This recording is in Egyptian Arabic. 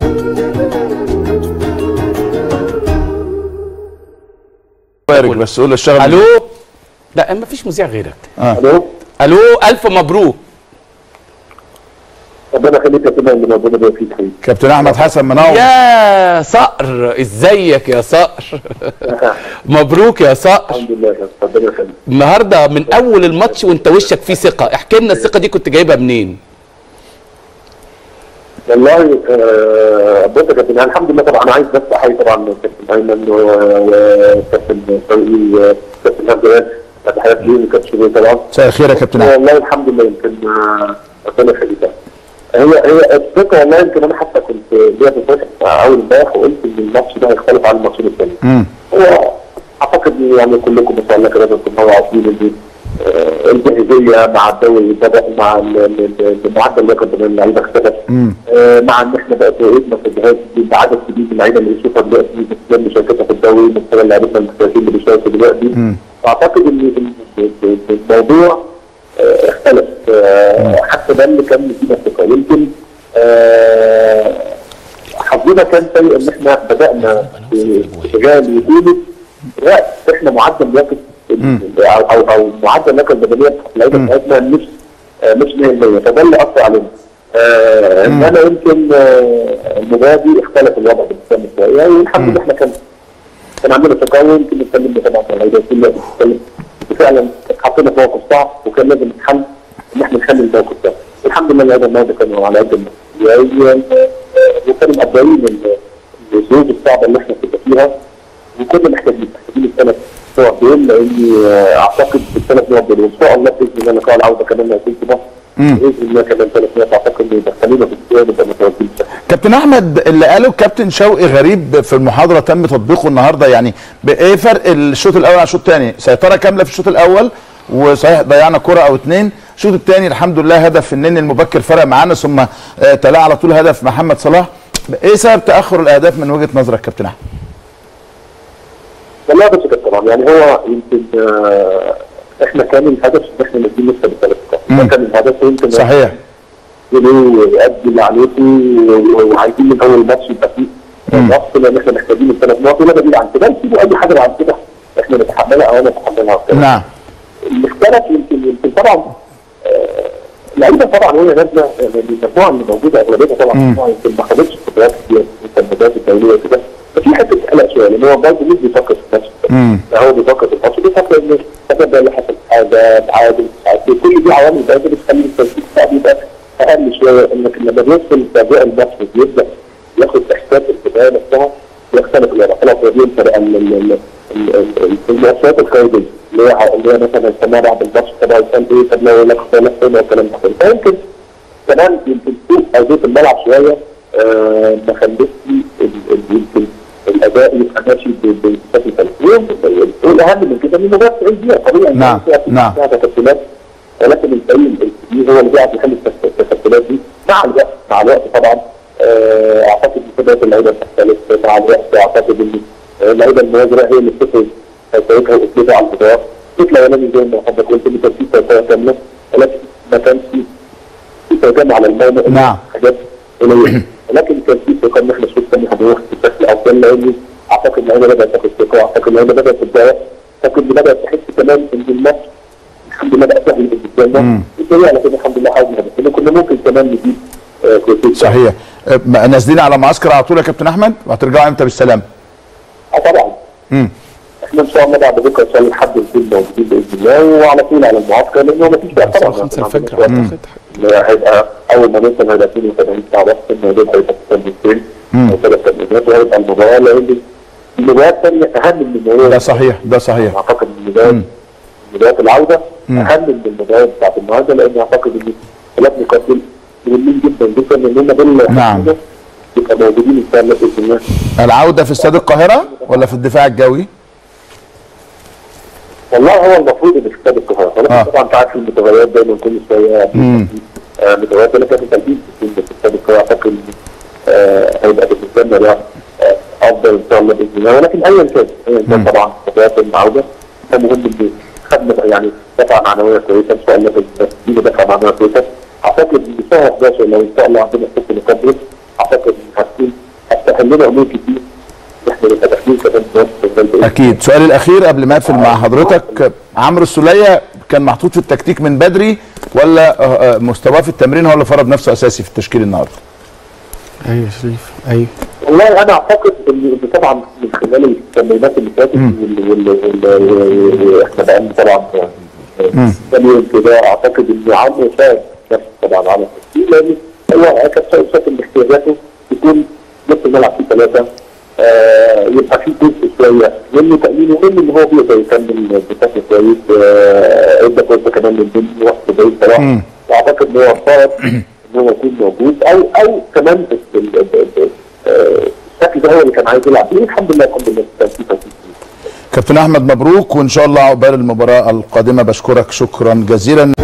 بارك بس قول اشتغل الو لا ما فيش مذيع غيرك الو الو الف مبروك ربنا يخليك يا سيدنا اللي ربنا يبارك فيك حبيبي كابتن احمد حسن منور يا صقر ازيك يا صقر مبروك يا صقر الحمد لله يا رب. ربنا يخليك النهارده من اول الماتش وانت وشك فيه ثقه احكي لنا الثقه دي كنت جايبها منين والله آه، بص يا كابتن أنا الحمد لله طبعا انا عايز بس احيي طبعا كابتن ايمن و- وكابتن شوقي وكابتن هزال تحيات ليهم وكابتن شوقي طبعا مساء الخير يا كابتن احمد والله الحمد لله يمكن آه، ربنا يخليك هي هي الثقه والله يمكن انا حتى كنت ليا في الفتح اول امبارح وقلت ان الماتش ده هيختلف عن الماتشين الثانيين امم هو اعتقد يعني كلكم ما شاء الله كده تكونوا عارفين ان آه، الجاهزيه مع الدوري بدا مع ال- ال- ال- المعدل اللي كان اللعيبه اختلف مم. آه، مع ان احنا بقى توقيتنا في الجهاز بعدد كبير من اللعيبه اللي بيشوفها دلوقتي بتتم مشاركتها في الدوري مستوى اللعيبه المحترفين اللي بيشاركوا دلوقتي مم. فاعتقد ان إن- إن الموضوع آه، اختلف آه، حتى ده اللي كان فينا ثقه يمكن آه، حظنا كان سيء ان احنا بدانا في رجال وتونس وقت احنا معدل لياقه او او او معدل اللياقه البدنيه بتاعت اللعيبه بتاعتنا مش آه، مش 100% فده اللي اثر علينا. آه انما يمكن آه، المباراه دي اختلف الوضع بالنسبه لنا شويه والحمد لله احنا كان كان عندنا تقوي يمكن نتكلم طبعا عن اللعيبه كلها بتتكلم فعلا اتحطينا في موقف صعب وكان لازم نتحمل ان احنا نخلي الموقف ده الحمد لله اللعيبه النهارده كانوا على قد المسؤوليه وكانوا مقدرين ال- الظروف الصعبه اللي احنا كنا فيها وكنا محتاجين محتاجين الثلاث نقط دول لاني آه، اعتقد الثلاث نقط دول وان شاء الله باذن الله لقاء العوده كمان ما يكون في مصر باذن الله كمان ثلاث نقط اعتقد انه يدخلونا في السؤال نبقى متواجدين كابتن احمد اللي قاله الكابتن شوقي غريب في المحاضره تم تطبيقه النهارده يعني بايه فرق الشوط الاول عن الشوط الثاني سيطره كامله في الشوط الاول وصحيح ضيعنا كره او اتنين الشوط الثاني الحمد لله هدف النني المبكر فرق معانا ثم آه، تلا على طول هدف محمد صلاح ايه سبب تاخر الاهداف من وجهه نظرك كابتن احمد والله بس كده طبعا يعني هو يمكن آه، احنا كان الهدف ان احنا ندي لسه بالثلاث نقاط ده مم. كان الهدف يمكن صحيح تقولوا يأدي اللي عليكم و- وعايزين من اول ماتش يبقى فيه مم. نقص لان احنا محتاجين الثلاث نقط ولا بديل عن كده نسيبوا اي حاجه عن كده احنا نتحملها او انا اتحملها وكده. نعم المختلف يمكن يمكن طبعا آه، اللعيبه طبعا وهي نازله آه، المجموعه اللي موجوده اغلبيتها طبعا مم. مجموعه يمكن ما خدتش خبرات كتير في المباريات الدوليه وكده ففي حته قلق شويه لان هو برضه مش بيفكر في الماتش امم لا هو بيفكر في الماتش بيفكر ان السبب ده اللي حصل حاجه تعادل مش عارف ايه كل دي عوامل برضه بتخلي التركيز بتاعه بيبقى اقل شويه انك لما بيدخل في اجواء الماتش وبيبدا ياخد احساس البدايه نفسها بيختلف الوضع خلاص هو بينسى بقى ال- ال- ال- ال- ال- المؤثرات الخارجيه اللي هي اللي هي مثلا يسموها بعد الماتش طب هيكون ايه طب لو لك خلاص ايه والكلام ده كله فيمكن كمان يمكن سوء ارضيه الملعب شويه آه، ما خلتش ال- ال- يمكن الاداء يبقى ماشي ب- ب- بشكل سليم والاهم من كده ان المباراه 90 دقيقه طبيعي نعم، فيها- نعم. فيها تكتلات ولكن الفريق الكبير هو اللي بيعرف يحل التك- التكتلات دي مع الوقت مع الوقت طبعا آه، اعتقد ان خبرات اللعيبه بتختلف مع الوقت اعتقد ان آه، اللعيبه المهاجره هي اللي بتفرز سيطرتها واسلوبها على المباراه الشوط الاولاني زي ما حضرتك قلت ان كان في سيطره كامله ولكن ما كانش في في سيطره على المرمى نعم. حاجات قليله ولكن كان في ثقه ان احنا الشوط الثاني هنروح بشكل افضل لان اعتقد اللعيبه بدات تاخد ثقه اعتقد اللعيبه بدات تتضايق اعتقد إن بدات تحس كمان ان الماتش الحمد لله بقى سهل بالنسبه مم. لنا والدليل على كده الحمد لله حظنا بس إن كنا ممكن كمان نجيب آه، كويسين صحيح آه، ما- نازلين على معسكر على طول يا كابتن احمد وهترجعوا امتى بالسلامه اه طبعا امم احنا ان شاء الله بعد بكره ان شاء الله لحد نكون موجودين باذن الله وعلى طول على المعسكر لانه ما فيش وقت طبعا خمسة إحنا الفجر عندنا وقت. اعتقد هيبقى اول ما نوصل هيبقى 72 ساعه بس الموضوع هيبقى تمرينتين مم. او ثلاث تمرينات وهيبقى المباراه لان المباراه الثانيه اهم من المباراه ده صحيح ده صحيح اعتقد ان المباراه مم. مباراه العوده مم. اهم من المباراه بتاعت النهارده لان اعتقد ان ثلاث نقاط دول مهمين جدا جدا لان هم دول نعم. يبقى موجودين ان شاء الله باذن الله العوده في استاد القاهره ولا في الدفاع الجوي والله هو المفروض ان في استاد القاهره ولكن آه. طبعا انت عارف المتغيرات دايما كل شويه مم. آه، متغيرات ولكن الترتيب في استاد القاهره اعتقد آه، هيبقى بالنسبه لنا ده آه، افضل ان شاء الله باذن الله ولكن ايا كان ايا مم. كان طبعا خطوات العوده فمهم ان خدنا يعني دفعه معنويه كويسه ان شاء الله باذن الله دي دفعه معنويه كويسه اعتقد ان شهر 11 لو ان شاء الله عندنا ست نقاط دول اعتقد هتكون هتسهل لنا امور كتير احنا نبقى داخلين كمان في نفس اكيد سؤالي الاخير قبل ما اقفل مع حضرتك عمرو السوليه كان محطوط في التكتيك من بدري ولا آه، آه، مستواه في التمرين هو اللي فرض نفسه اساسي في التشكيل النهارده ايوه يا شريف ايوه والله انا اعتقد ان إن طبعا من خلال التمرينات اللي فاتت وال- وال- وال- احنا بقى لنا طبعا كام يوم كده اعتقد ان عمرو شاهد نفسه طبعا على التشكيل لان هو كان شايف ان احتياجاته يكون نص الملعب فيه ثلاثه آه يبقى في جزء شويه منه تامين ومنه ان هو بيقدر يكمل بشكل كويس آه ادى فرصه كمان للبني وقت بعيد صراحه واعتقد ان هو فرض ان هو يكون موجود او او كمان ال- ال- ال- ال- آه، الشكل ده هو اللي كان عايز يلعب بيه الحمد لله الحمد لله كان في توفيق. كابتن احمد مبروك وان شاء الله عقبال المباراه القادمه بشكرك شكرا جزيلا